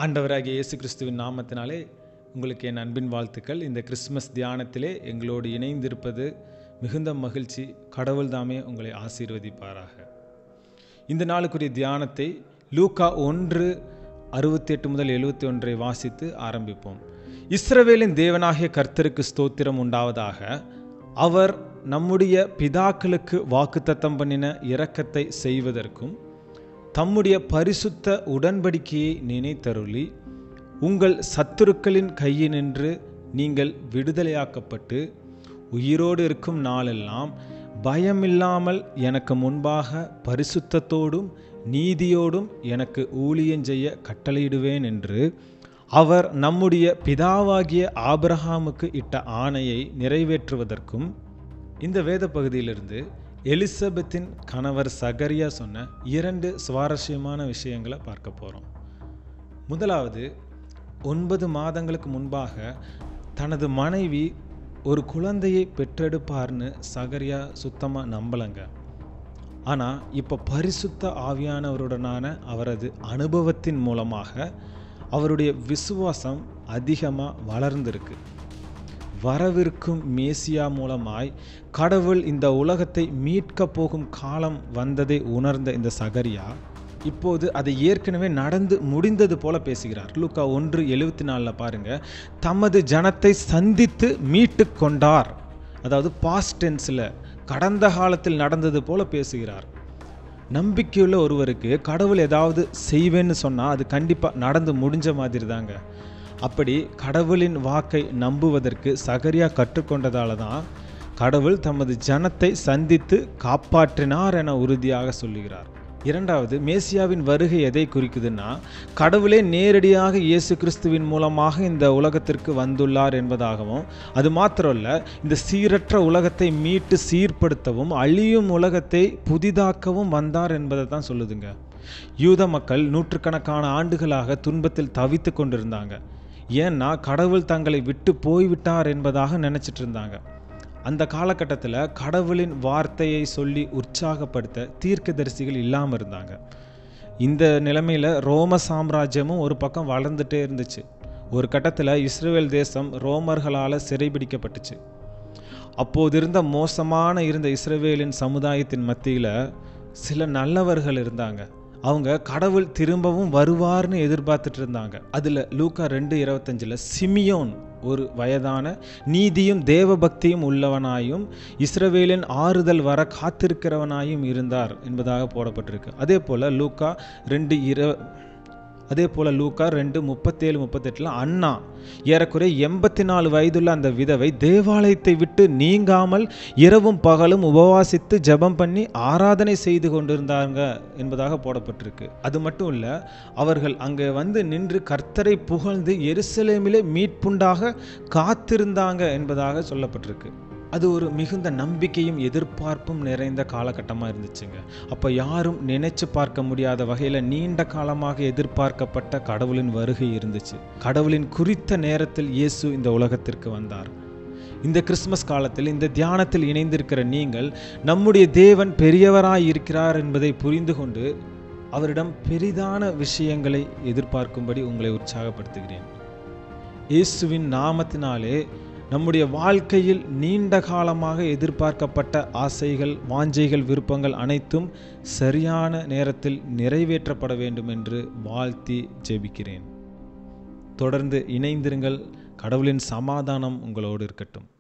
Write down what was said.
ஆண்டவராகிய இயேசு கிறிஸ்துவின் நாமத்தினாலே உங்களுக்கு என் அன்பின் வாழ்த்துக்கள் இந்த கிறிஸ்மஸ் தியானத்திலே எங்களோடு இணைந்திருப்பது மிகுந்த மகிழ்ச்சி கடவுள் தாமே உங்களை ஆசீர்வதிப்பாராக இந்த நாளுக்குரிய தியானத்தை லூக்கா ஒன்று அறுபத்தி எட்டு முதல் எழுபத்தி ஒன்றை வாசித்து ஆரம்பிப்போம் இஸ்ரவேலின் தேவனாகிய கர்த்தருக்கு ஸ்தோத்திரம் உண்டாவதாக அவர் நம்முடைய பிதாக்களுக்கு வாக்குத்தத்தம் பண்ணின இரக்கத்தை செய்வதற்கும் தம்முடைய பரிசுத்த உடன்படிக்கையை நினைத்தருளி உங்கள் சத்துருக்களின் கையினின்று நீங்கள் விடுதலையாக்கப்பட்டு உயிரோடு இருக்கும் நாளெல்லாம் பயமில்லாமல் எனக்கு முன்பாக பரிசுத்தத்தோடும் நீதியோடும் எனக்கு ஊழியம் செய்ய கட்டளையிடுவேன் என்று அவர் நம்முடைய பிதாவாகிய ஆபிரஹாமுக்கு இட்ட ஆணையை நிறைவேற்றுவதற்கும் இந்த வேத பகுதியிலிருந்து எலிசபெத்தின் கணவர் சகரியா சொன்ன இரண்டு சுவாரஸ்யமான விஷயங்களை பார்க்க போகிறோம் முதலாவது ஒன்பது மாதங்களுக்கு முன்பாக தனது மனைவி ஒரு குழந்தையை பெற்றெடுப்பார்னு சகரியா சுத்தமாக நம்பலைங்க ஆனால் இப்போ பரிசுத்த ஆவியானவருடனான அவரது அனுபவத்தின் மூலமாக அவருடைய விசுவாசம் அதிகமாக வளர்ந்திருக்கு வரவிருக்கும் மேசியா மூலமாய் கடவுள் இந்த உலகத்தை மீட்கப் போகும் காலம் வந்ததை உணர்ந்த இந்த சகரியா இப்போது அது ஏற்கனவே நடந்து முடிந்தது போல பேசுகிறார் லூக்கா ஒன்று எழுபத்தி நாலில் பாருங்க தமது ஜனத்தை சந்தித்து மீட்டு கொண்டார் அதாவது பாஸ்ட் டென்ஸில் கடந்த காலத்தில் நடந்தது போல பேசுகிறார் நம்பிக்கையுள்ள ஒருவருக்கு கடவுள் ஏதாவது செய்வேன்னு சொன்னால் அது கண்டிப்பாக நடந்து முடிஞ்ச மாதிரி தாங்க அப்படி கடவுளின் வாக்கை நம்புவதற்கு சகரியா கற்றுக்கொண்டதால தான் கடவுள் தமது ஜனத்தை சந்தித்து காப்பாற்றினார் என உறுதியாக சொல்லுகிறார் இரண்டாவது மேசியாவின் வருகை எதை குறிக்குதுன்னா கடவுளே நேரடியாக இயேசு கிறிஸ்துவின் மூலமாக இந்த உலகத்திற்கு வந்துள்ளார் என்பதாகவும் அது மாத்திரமல்ல இந்த சீரற்ற உலகத்தை மீட்டு சீர்படுத்தவும் அழியும் உலகத்தை புதிதாக்கவும் வந்தார் என்பதை தான் சொல்லுதுங்க யூத மக்கள் நூற்றுக்கணக்கான ஆண்டுகளாக துன்பத்தில் தவித்து கொண்டிருந்தாங்க ஏன்னா கடவுள் தங்களை விட்டு போய்விட்டார் என்பதாக நினச்சிட்டு இருந்தாங்க அந்த காலகட்டத்தில் கடவுளின் வார்த்தையை சொல்லி உற்சாகப்படுத்த தீர்க்கதரிசிகள் இல்லாமல் இருந்தாங்க இந்த நிலைமையில் ரோம சாம்ராஜ்யமும் ஒரு பக்கம் வளர்ந்துட்டே இருந்துச்சு ஒரு கட்டத்தில் இஸ்ரேல் தேசம் ரோமர்களால் சிறைபிடிக்கப்பட்டுச்சு அப்போது இருந்த மோசமான இருந்த இஸ்ரேலின் சமுதாயத்தின் மத்தியில் சில நல்லவர்கள் இருந்தாங்க அவங்க கடவுள் திரும்பவும் வருவார்னு எதிர்பார்த்துட்டு இருந்தாங்க அதில் லூக்கா ரெண்டு இருபத்தஞ்சில் சிமியோன் ஒரு வயதான நீதியும் தேவபக்தியும் உள்ளவனாயும் இஸ்ரவேலின் ஆறுதல் வர காத்திருக்கிறவனாயும் இருந்தார் என்பதாக போடப்பட்டிருக்கு அதே போல் லூக்கா ரெண்டு இர அதே போல் லூக்கா ரெண்டு முப்பத்தேழு முப்பத்தெட்டில் அண்ணா ஏறக்குறைய எண்பத்தி நாலு வயதுள்ள அந்த விதவை தேவாலயத்தை விட்டு நீங்காமல் இரவும் பகலும் உபவாசித்து ஜெபம் பண்ணி ஆராதனை செய்து கொண்டிருந்தாங்க என்பதாக போடப்பட்டிருக்கு அது மட்டும் இல்லை அவர்கள் அங்கே வந்து நின்று கர்த்தரை புகழ்ந்து எருசலேமிலே மீட்புண்டாக காத்திருந்தாங்க என்பதாக சொல்லப்பட்டிருக்கு அது ஒரு மிகுந்த நம்பிக்கையும் எதிர்பார்ப்பும் நிறைந்த காலகட்டமாக இருந்துச்சுங்க அப்போ யாரும் நினைச்சு பார்க்க முடியாத வகையில் நீண்ட காலமாக எதிர்பார்க்கப்பட்ட கடவுளின் வருகை இருந்துச்சு கடவுளின் குறித்த நேரத்தில் இயேசு இந்த உலகத்திற்கு வந்தார் இந்த கிறிஸ்மஸ் காலத்தில் இந்த தியானத்தில் இணைந்திருக்கிற நீங்கள் நம்முடைய தேவன் பெரியவராய் இருக்கிறார் என்பதை புரிந்து கொண்டு அவரிடம் பெரிதான விஷயங்களை எதிர்பார்க்கும்படி உங்களை உற்சாகப்படுத்துகிறேன் இயேசுவின் நாமத்தினாலே நம்முடைய வாழ்க்கையில் நீண்ட காலமாக எதிர்பார்க்கப்பட்ட ஆசைகள் வாஞ்சைகள் விருப்பங்கள் அனைத்தும் சரியான நேரத்தில் நிறைவேற்றப்பட வேண்டும் என்று வாழ்த்தி ஜெபிக்கிறேன் தொடர்ந்து இணைந்திருங்கள் கடவுளின் சமாதானம் உங்களோடு இருக்கட்டும்